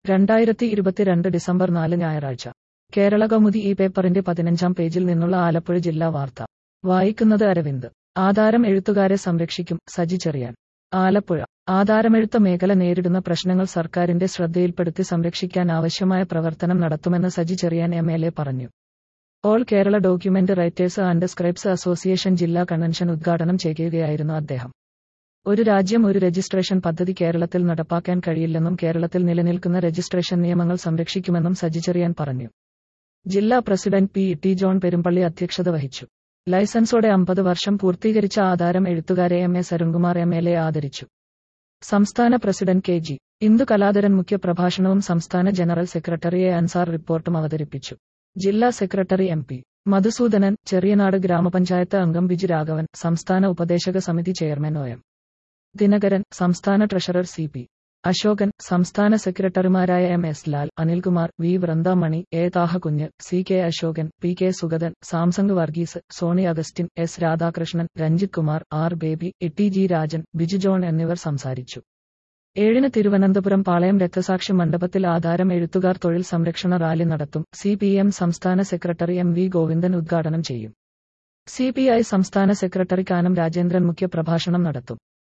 രണ്ടായിരത്തി ഇരുപത്തിരണ്ട് ഡിസംബർ നാല് ഞായറാഴ്ച കേരള കൗമുദി ഈ പേപ്പറിന്റെ പതിനഞ്ചാം പേജിൽ നിന്നുള്ള ആലപ്പുഴ ജില്ലാ വാർത്ത വായിക്കുന്നത് അരവിന്ദ് ആധാരം എഴുത്തുകാരെ സംരക്ഷിക്കും സജി ചെറിയാൻ ആലപ്പുഴ ആധാരമെഴുത്ത മേഖല നേരിടുന്ന പ്രശ്നങ്ങൾ സർക്കാരിന്റെ ശ്രദ്ധയിൽപ്പെടുത്തി സംരക്ഷിക്കാൻ ആവശ്യമായ പ്രവർത്തനം നടത്തുമെന്ന് Saji Cherian M L A പറഞ്ഞു All Kerala Document Writers and Scribes Association ജില്ലാ കൺവെൻഷൻ ഉദ്ഘാടനം ചെയ്യുകയായിരുന്നു അദ്ദേഹം ഒരു രാജ്യം ഒരു രജിസ്ട്രേഷൻ പദ്ധതി കേരളത്തിൽ നടപ്പാക്കാൻ കഴിയില്ലെന്നും കേരളത്തിൽ നിലനിൽക്കുന്ന രജിസ്ട്രേഷൻ നിയമങ്ങൾ സംരക്ഷിക്കുമെന്നും സജി ചെറിയാൻ പറഞ്ഞു ജില്ലാ president P T John Perumpally അധ്യക്ഷത വഹിച്ചു ലൈസൻസോടെ അമ്പത് വർഷം പൂർത്തീകരിച്ച ആധാരം എഴുത്തുകാരെ M A Sarunkumar M L A ആദരിച്ചു സംസ്ഥാന president K G Indu Kaladharan മുഖ്യപ്രഭാഷണവും സംസ്ഥാന ജനറൽ സെക്രട്ടറി എ അൻസാർ റിപ്പോർട്ടും അവതരിപ്പിച്ചു ജില്ലാ secretary M P Madhusoodanan Cheriyanad ഗ്രാമപഞ്ചായത്ത് അംഗം ബിജു രാഘവൻ സംസ്ഥാന ഉപദേശക സമിതി ചെയർമാൻ ഒ എം ദിനകരൻ സംസ്ഥാന ട്രഷറർ സി പി അശോകൻ സംസ്ഥാന സെക്രട്ടറിമാരായ M S Lal Anilkumar V Vrindamani A Thahakunju C K Asokan P K Sugathan Samson Varghese Sony Augustine S Radhakrishnan Ranjith Kumar R Baby E G Rajan Biju John എന്നിവർ സംസാരിച്ചു ഏഴിന് തിരുവനന്തപുരം പാളയം രക്തസാക്ഷി മണ്ഡപത്തിൽ ആധാരം എഴുത്തുകാർ തൊഴിൽ സംരക്ഷണ റാലി നടത്തും സി പി എം സംസ്ഥാന സെക്രട്ടറി എം വി ഗോവിന്ദൻ ഉദ്ഘാടനം ചെയ്യും സി പി ഐ സംസ്ഥാന സെക്രട്ടറി കാനം രാജേന്ദ്രൻ മുഖ്യപ്രഭാഷണം നടത്തും